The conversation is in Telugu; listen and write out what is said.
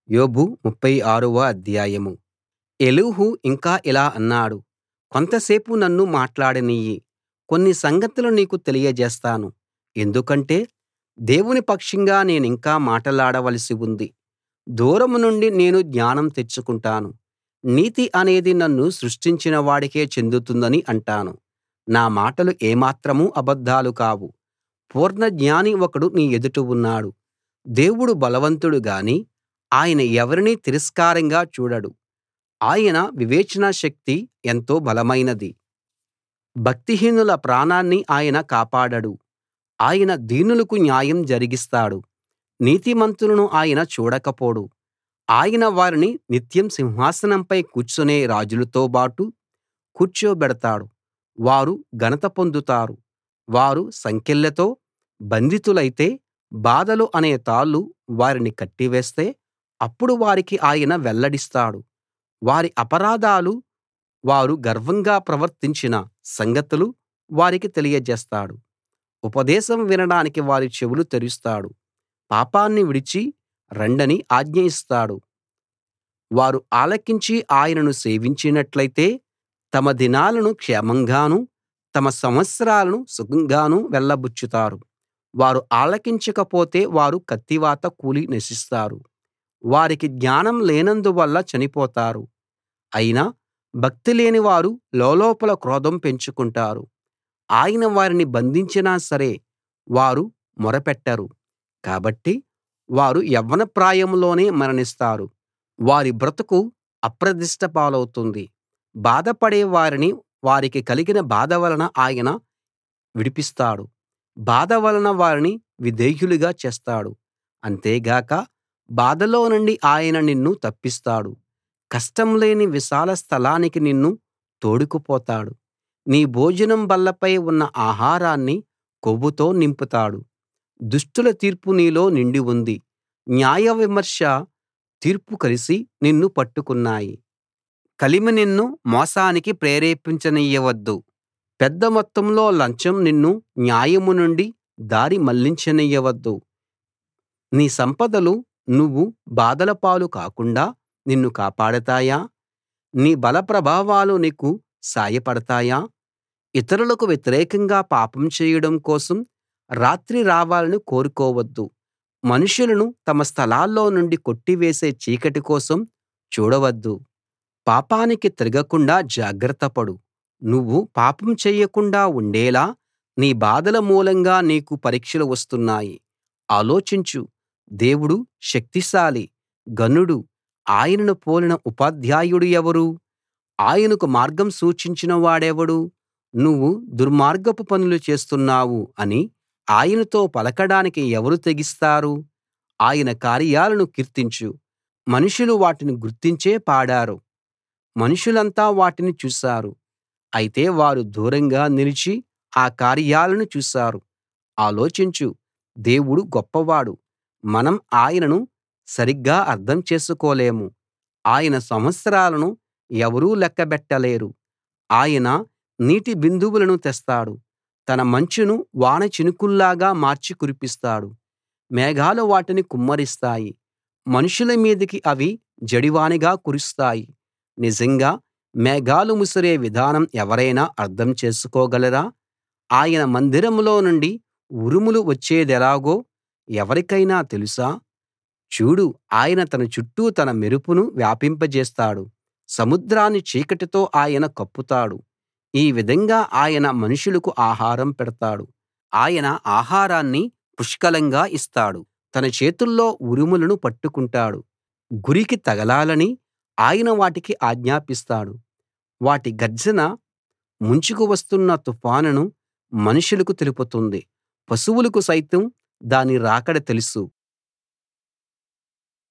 యోబు 36 వ అధ్యాయం ఎలీహు ఇంకా ఇలా అన్నాడు కొంతసేపు నన్ను మాట్లాడనియ్యి కొన్ని సంగతులు నీకు తెలియజేస్తాను ఎందుకంటే దేవుని పక్షంగా నేనింకా మాటలాడవలసి ఉంది దూరం నుండి నేను జ్ఞానం తెచ్చుకుంటాను నీతి అనేది నన్ను సృష్టించిన వాడికే చెందుతుందని అంటాను నా మాటలు ఏమాత్రం అబద్ధాలు కావు పూర్ణజ్ఞాని ఒకడు నీ ఎదుట ఉన్నాడు దేవుడు బలవంతుడు గాని ఆయన ఎవరినీ తిరస్కారంగా చూడడు ఆయన వివేచన శక్తి ఎంతో బలమైనది భక్తిహీనుల ప్రాణాన్ని ఆయన కాపాడడు ఆయన దీనులకు న్యాయం జరిగిస్తాడు నీతిమంతులను ఆయన చూడకపోడు ఆయన వారిని నిత్యం సింహాసనంపై కూర్చునే రాజులతోబాటు కూర్చోబెడతాడు వారు ఘనత పొందుతారు వారు సంకెళ్లతో బంధితులైతే బాధలు అనే తాళ్ళు వారిని కట్టివేస్తే అప్పుడు వారికి ఆయన వెల్లడిస్తాడు వారి అపరాధాలు వారు గర్వంగా ప్రవర్తించిన సంగతులు వారికి తెలియజేస్తాడు ఉపదేశం వినడానికి వారి చెవులు తెరుస్తాడు పాపాన్ని విడిచి రండని ఆజ్ఞ ఇస్తాడు వారు ఆలకించి ఆయనను సేవించినట్లయితే తమ దినాలను క్షేమంగానూ తమ సంవత్సరాలను సుఖంగానూ వెళ్లబుచ్చుతారు వారు ఆలకించకపోతే వారు కత్తివాత కూలి నశిస్తారు వారికి జ్ఞానం లేనందువల్ల చనిపోతారు అయినా భక్తిలేని వారు లోలోపల క్రోధం పెంచుకుంటారు ఆయన వారిని బంధించినా సరే వారు మొరపెట్టరు కాబట్టి వారు యవ్వన ప్రాయంలోనే మరణిస్తారు వారి బ్రతుకు అప్రదిష్ట పాలవుతుంది బాధపడే వారిని వారికి కలిగిన బాధ వలన ఆయన విడిపిస్తాడు బాధ వలన వారిని విధేయులుగా చేస్తాడు అంతేగాక బాధలో నుండి ఆయన నిన్ను తప్పిస్తాడు కష్టం లేని విశాల స్థలానికి నిన్ను తోడుకుపోతాడు నీ భోజనం బల్లపై ఉన్న ఆహారాన్ని కొవ్వుతో నింపుతాడు దుష్టుల తీర్పు నీలో నిండి ఉంది న్యాయ విమర్శ తీర్పు కలిసి నిన్ను పట్టుకున్నాయి కలిమి నిన్ను మోసానికి ప్రేరేపించనియ్యవద్దు పెద్ద మొత్తంలో లంచం నిన్ను న్యాయం నుండి దారి మళ్ళించనియ్యవద్దు నీ సంపదలు నువ్వు బాధల పాలు కాకుండా నిన్ను కాపాడతాయా నీ బల ప్రభావాలు నీకు సాయపడతాయా ఇతరులకు వ్యతిరేకంగా పాపం చేయడం కోసం రాత్రి రావాలని కోరుకోవద్దు మనుషులను తమ స్థలాల్లో నుండి కొట్టివేసే చీకటి కోసం చూడవద్దు పాపానికి తిరగకుండా జాగ్రత్త పడు నువ్వు పాపం చెయ్యకుండా ఉండేలా నీ బాధల మూలంగా నీకు పరీక్షలు వస్తున్నాయి ఆలోచించు దేవుడు శక్తిశాలి ఘనుడు ఆయనను పోలిన ఉపాధ్యాయుడు ఎవరు ఆయనకు మార్గం సూచించిన వాడెవడు నువ్వు దుర్మార్గపు పనులు చేస్తున్నావు అని ఆయనతో పలకడానికి ఎవరు తెగిస్తారు ఆయన కార్యాలను కీర్తించు మనుషులు వాటిని గుర్తించే పాడారు మనుషులంతా వాటిని చూశారు అయితే వారు దూరంగా నిలిచి ఆ కార్యాలను చూశారు ఆలోచించు దేవుడు గొప్పవాడు మనం ఆయనను సరిగ్గా అర్థం చేసుకోలేము ఆయన సంవత్సరాలను ఎవరూ లెక్కబెట్టలేరు ఆయన నీటి బిందువులను తెస్తాడు తన మంచును వాన చినుకుల్లాగా మార్చి కురిపిస్తాడు మేఘాలు వాటిని కుమ్మరిస్తాయి మనుషుల మీదికి అవి జడివానగా కురుస్తాయి నిజంగా మేఘాలు ముసిరే విధానం ఎవరైనా అర్థం చేసుకోగలరా ఆయన మందిరంలో నుండి ఉరుములు వచ్చేదెలాగో ఎవరికైనా తెలుసా చూడు ఆయన తన చుట్టూ తన మెరుపును వ్యాపింపజేస్తాడు సముద్రాన్ని చీకటితో ఆయన కప్పుతాడు ఈ విధంగా ఆయన మనుషులకు ఆహారం పెడతాడు ఆయన ఆహారాన్ని పుష్కలంగా ఇస్తాడు తన చేతుల్లో ఉరుములను పట్టుకుంటాడు గురికి తగలాలని ఆయన వాటికి ఆజ్ఞాపిస్తాడు వాటి గర్జన ముంచుకు వస్తున్న తుఫానును మనుషులకు తెలుపుతుంది పశువులకు సైతం దాని రాకడ తెలుసు